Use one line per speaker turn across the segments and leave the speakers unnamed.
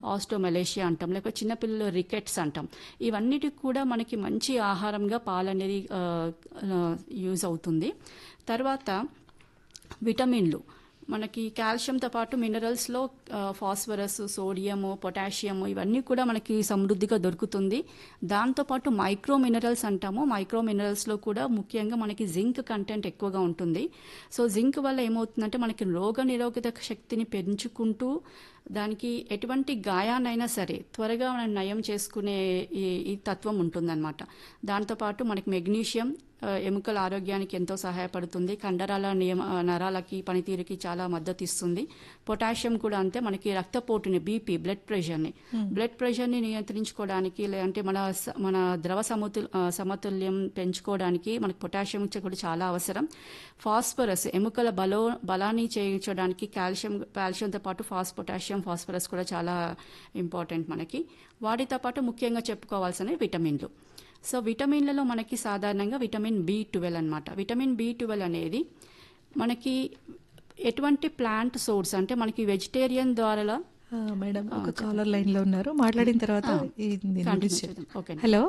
ఆస్టోమలేషియా అంటాం లేకపోతే చిన్నపిల్లలు రికెట్స్ అంటాం ఇవన్నిటికి కూడా మనకి మంచి ఆహారంగా పాలు అనేది ఆ, ఆ, యూజ్ అవుతుంది తర్వాత విటమిన్లు మనకి కాల్షియంతో పాటు మినరల్స్లో ఫాస్ఫరస్ సోడియము పొటాషియము ఇవన్నీ కూడా మనకి సమృద్ధిగా దొరుకుతుంది దాంతోపాటు మైక్రో మినరల్స్ అంటాము మైక్రో మినరల్స్లో కూడా ముఖ్యంగా మనకి జింక్ కంటెంట్ ఎక్కువగా ఉంటుంది సో జింక్ వల్ల ఏమవుతుందంటే మనకి రోగ నిరోధక శక్తిని పెంచుకుంటూ దానికి ఎటువంటి గాయాన్నైనా సరే త్వరగా మనం నయం చేసుకునే ఈ ఈ తత్వం ఉంటుందన్నమాట దాంతోపాటు మనకి మెగ్నీషియం ఆ, ఎముకల ఆరోగ్యానికి ఎంతో సహాయపడుతుంది కండరాల నియమ ఆ, నరాలకి పనితీరుకి చాలా మద్దతు ఇస్తుంది పొటాషియం కూడా అంతే మనకి రక్తపోటుని బీపీ బ్లడ్ ప్రెషర్ని బ్లడ్ ప్రెషర్ని నియంత్రించుకోవడానికి లేదంటే మన స- మన ద్రవ సమతుల్ ఆ, సమతుల్యం పెంచుకోవడానికి మనకి పొటాషియం కూడా చాలా అవసరం ఫాస్ఫరస్ ఎముకల బలో బలాన్ని చేయించడానికి కాల్షియం కాల్షియంతో పాటు ఫాస్ పొటాషియం ఫాస్ఫరస్ కూడా చాలా ఇంపార్టెంట్ మనకి వాటితో పాటు ముఖ్యంగా చెప్పుకోవాల్సిన విటమిన్లు సో విటమిన్లలో మనకి సాధారణంగా విటమిన్ బి ట్వెల్వ్ అనమాట విటమిన్ బి ట్వెల్వ్ అనేది మనకి ఎటువంటి ప్లాంట్ సోర్స్ అంటే మనకి వెజిటేరియన్ ద్వారా
ఆ, మేడం ఒక కాలర్ లైన్ లో ఉన్నారు మాట్లాడిన తర్వాత ఈ దీని
Continue
గురించి
చేద్దాం. ఓకే
హలో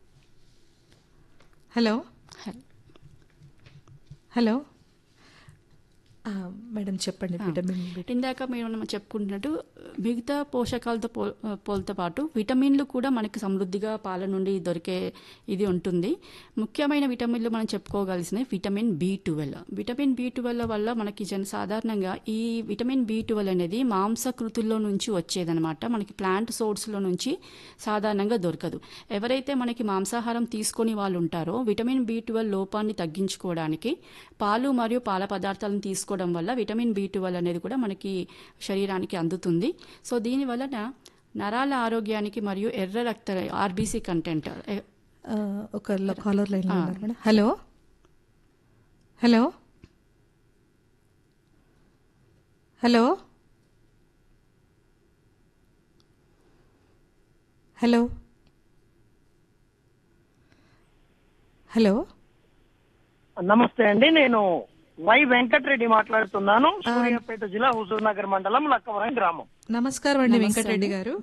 హలో హలో ఆ, మేడం చెప్పండి విటమిన్ బి
ఇందాక మీరు మనం చెప్పుకుంటున్నట్టు మిగతా పోషకాలతో పో పోలతో పాటు విటమిన్లు కూడా మనకి సమృద్ధిగా పాల నుండి దొరికే ఇది ఉంటుంది ముఖ్యమైన విటమిన్లు మనం చెప్పుకోగలిసిన vitamin B twelve vitamin B twelve వల్ల మనకి జన సాధారణంగా ఈ విటమిన్ బి ట్వెల్వ్ అనేది మాంసకృతుల్లో నుంచి వచ్చేదనమాట మనకి ప్లాంట్ సోర్స్లో నుంచి సాధారణంగా దొరకదు ఎవరైతే మనకి మాంసాహారం తీసుకొని వాళ్ళు ఉంటారో విటమిన్ బి ట్వెల్వ్ లోపాన్ని తగ్గించుకోవడానికి పాలు మరియు పాల పదార్థాలను తీసుకోవడం వల్ల విటమిన్ బి ట్వెల్వ్ అనేది కూడా మనకి శరీరానికి అందుతుంది సో దీని వలన నరాల ఆరోగ్యానికి మరియు ఎర్ర రక్త ఆర్బీసీ కంటెంట్
ఆ, ఒక కాలర్ లైన్ లో ఉన్నారు madam hello hello hello hello hello
నమస్తే అండి నేను వై వెంకటరెడ్డి మాట్లాడుతున్నాను సూర్యాపేట జిల్లా హుజూర్ నగర్ మండలం లక్కవరం గ్రామం
నమస్కారం అండి వెంకటరెడ్డి గారు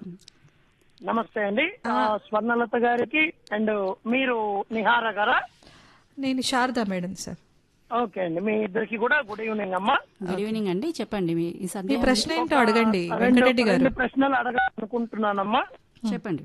నమస్తే అండి ఆ, స్వర్ణలత గారికి అండ్ మీరు నిహార గారా
నేను శారదా మేడం సార్
ఓకే అండి మీ ఇద్దరికి కూడా గుడ్ ఈవినింగ్ అమ్మా
గుడ్ ఈవినింగ్ అండి చెప్పండి మీ ఈ
మీ
సందేహం
ప్రశ్న ఏంటో అడగండి
రెండు
వెంకటరెడ్డి గారు
రెండు ప్రశ్నలు అడగాలనుకుంటున్నానమ్మా
చెప్పండి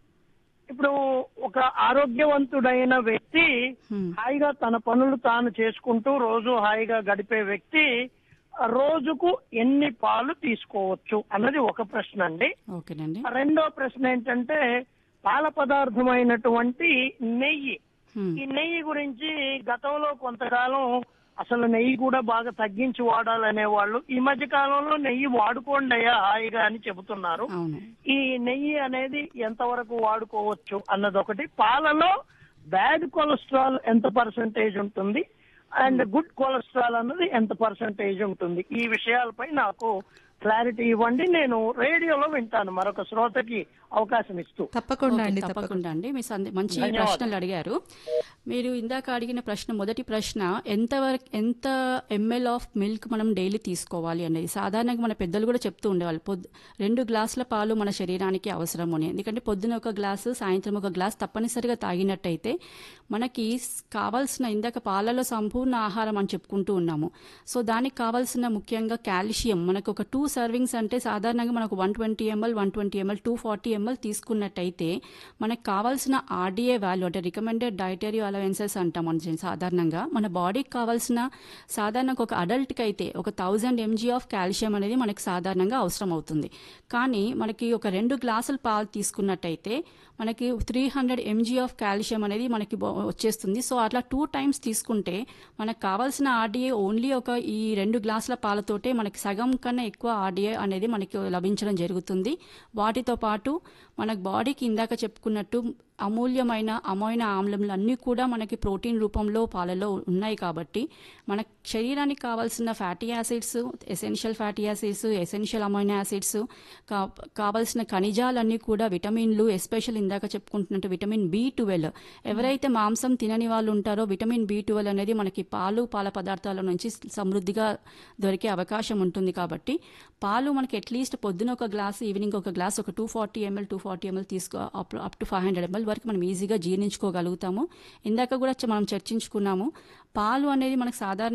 ఇప్పుడు ఒక ఆరోగ్యవంతుడైన వ్యక్తి హాయిగా తన పనులు తాను చేసుకుంటూ రోజు హాయిగా గడిపే వ్యక్తి ఆ, రోజుకు ఎన్ని పాలు తీసుకోవచ్చు అన్నది ఒక ప్రశ్న అండి
ఓకేనండి
రెండో ప్రశ్న ఏంటంటే పాల పదార్థమైనటువంటి నెయ్యి
Hmm.
ఈ నెయ్యి గురించి గతంలో కొంతకాలం అసలు నెయ్యి కూడా బాగా తగ్గించి వాడాలనే వాళ్ళు ఈ మధ్య కాలంలో నెయ్యి వాడుకోండి అయ్యా హాయిగా అని చెబుతున్నారు
అవును
ఈ నెయ్యి అనేది ఎంతవరకు వాడుకోవచ్చు అన్నది ఒకటి పాలలో బ్యాడ్ కొలెస్ట్రాల్ ఎంత పర్సంటేజ్ ఉంటుంది అండ్ గుడ్ కొలెస్ట్రాల్ అన్నది ఎంత పర్సంటేజ్ ఉంటుంది ఈ విషయాలపై నాకు క్లారిటీ ఇవ్వండి నేను రేడియోలో వింటాను మరొక శ్రోతకి అవకాశం ఇస్తూ
తప్పకుండా
ఓకే,
అండి
తప్పకుండా అండి మీ సందే మంచి ప్రశ్నలు అడిగారు మీరు ఇందాక అడిగిన ప్రశ్న మొదటి ప్రశ్న ఎంత వరకు ఎంత ఎంఎల్ ఆఫ్ మిల్క్ మనం డైలీ తీసుకోవాలి అనేది సాధారణంగా మన పెద్దలు కూడా చెప్తూ ఉండేవాళ్ళు పొద్దు రెండు గ్లాసుల పాలు మన శరీరానికి అవసరం అని ఎందుకంటే పొద్దున ఒక గ్లాసు సాయంత్రం ఒక గ్లాస్ తప్పనిసరిగా తాగినట్టయితే మనకి స్- కావాల్సిన ఇందాక పాలలో సంపూర్ణ ఆహారం అని చెప్పుకుంటూ ఉన్నాము సో దానికి కావాల్సిన ముఖ్యంగా కాల్షియం మనకు ఒక టూ సర్వింగ్స్ అంటే సాధారణంగా మనకు one twenty ML one twenty ML two forty ML తీసుకున్నట్టయితే మనకు కావాల్సిన ఆర్డీఏ వాల్యూ అంటే రికమెండెడ్ డైటరీ అలవెన్సెస్ అంటాం మన సాధారణంగా మన బాడీకి కావాల్సిన సాధారణంగా ఒక అడల్ట్కి అయితే ఒక థౌజండ్ ఎంజీ ఆఫ్ కాల్షియం అనేది మనకి సాధారణంగా అవసరం అవుతుంది కానీ మనకి ఒక రెండు గ్లాసులు పాలు తీసుకున్నట్టయితే మనకి three hundred MG of calcium అనేది మనకి బా- వచ్చేస్తుంది సో అట్లా టూ టైమ్స్ తీసుకుంటే మనకు కావాల్సిన ఆర్డీఏ ఓన్లీ ఒక ఈ రెండు గ్లాసుల పాలతోటే మనకి సగం కన్నా ఎక్కువ ఆర్డీఏ అనేది మనకి లభించడం జరుగుతుంది వాటితో పాటు మనకు బాడీకి ఇందాక చెప్పుకున్నట్టు అమూల్యమైన అమైన ఆమ్లములు అన్నీ కూడా మనకి ప్రోటీన్ రూపంలో పాలలో ఉన్నాయి కాబట్టి మన శరీరానికి కావాల్సిన fatty acids essential fatty acids essential amino acids కా కావాల్సిన ఖనిజాలన్నీ కూడా విటమిన్లు ఎస్పెషల్ ఇందాక చెప్పుకుంటున్నట్టు విటమిన్ బి ట్వెల్వ్ ఎవరైతే మాంసం తినని వాళ్ళు ఉంటారో విటమిన్ బి ట్వెల్వ్ అనేది మనకి పాలు పాల పదార్థాల నుంచి సమృద్ధిగా దొరికే అవకాశం ఉంటుంది కాబట్టి పాలు మనకి అట్లీస్ట్ పొద్దున ఒక గ్లాస్ ఈవినింగ్ ఒక గ్లాస్ ఒక two forty ML two forty ML తీసుకో up up to five hundred ML వరకు మనం ఈజీగా జీర్ణించుకోగలుగుతాము ఇందాక కూడా చ- మనం చర్చించుకున్నాము పాలు అనేది మనకు సాధారణ